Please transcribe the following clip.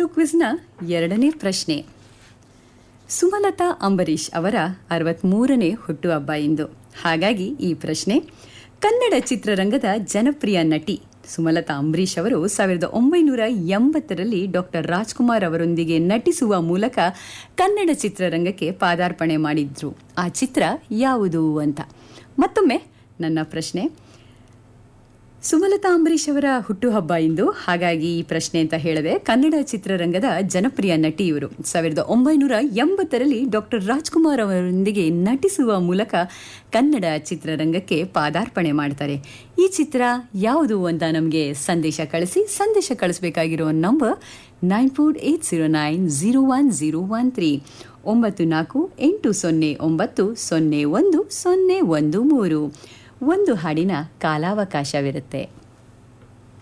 ಇಂದು ಕ್ವಿಜ್ನ ಎರಡನೇ ಪ್ರಶ್ನೆ ಸುಮಲತಾ ಅಂಬರೀಷ್ ಅವರ ಅರವತ್ಮೂರನೇ ಹುಟ್ಟುಹಬ್ಬ ಇಂದು ಹಾಗಾಗಿ ಈ ಪ್ರಶ್ನೆ ಕನ್ನಡ ಚಿತ್ರರಂಗದ ಜನಪ್ರಿಯ ನಟಿ ಸುಮಲತಾ ಅಂಬರೀಷ್ ಅವರು ಸಾವಿರದ ಒಂಬೈನೂರ ಎಂಬತ್ತರಲ್ಲಿ ಡಾಕ್ಟರ್ ರಾಜ್ಕುಮಾರ್ ಅವರೊಂದಿಗೆ ನಟಿಸುವ ಮೂಲಕ ಕನ್ನಡ ಚಿತ್ರರಂಗಕ್ಕೆ ಪಾದಾರ್ಪಣೆ ಮಾಡಿದ್ರು ಆ ಚಿತ್ರ ಯಾವುದು ಅಂತ ಮತ್ತೊಮ್ಮೆ ನನ್ನ ಪ್ರಶ್ನೆ ಸುಮಲತಾ ಅಂಬರೀಷ್ ಅವರ ಹುಟ್ಟುಹಬ್ಬ ಇಂದು ಹಾಗಾಗಿ ಈ ಪ್ರಶ್ನೆ ಅಂತ ಹೇಳಿದೆ ಕನ್ನಡ ಚಿತ್ರರಂಗದ ಜನಪ್ರಿಯ ನಟಿ ಇವರು ಸಾವಿರದ ಒಂಬೈನೂರ ಎಂಬತ್ತರಲ್ಲಿ ಡಾಕ್ಟರ್ ರಾಜ್ಕುಮಾರ್ ಅವರೊಂದಿಗೆ ನಟಿಸುವ ಮೂಲಕ ಕನ್ನಡ ಚಿತ್ರರಂಗಕ್ಕೆ ಪಾದಾರ್ಪಣೆ ಮಾಡ್ತಾರೆ ಈ ಚಿತ್ರ ಯಾವುದು ಅಂತ ನಮಗೆ ಸಂದೇಶ ಕಳಿಸಿ ಸಂದೇಶ ಕಳಿಸಬೇಕಾಗಿರೋ number nine four eight zero nine zero one zero one three ಒಂಬತ್ತು ನಾಲ್ಕು ಎಂಟು ಸೊನ್ನೆ ಒಂಬತ್ತು ಸೊನ್ನೆ ಒಂದು ಸೊನ್ನೆ ಒಂದು ಮೂರು ಒಂದು ಹಾಡಿನ ಕಾಲಾವಕಾಶವಿರುತ್ತೆ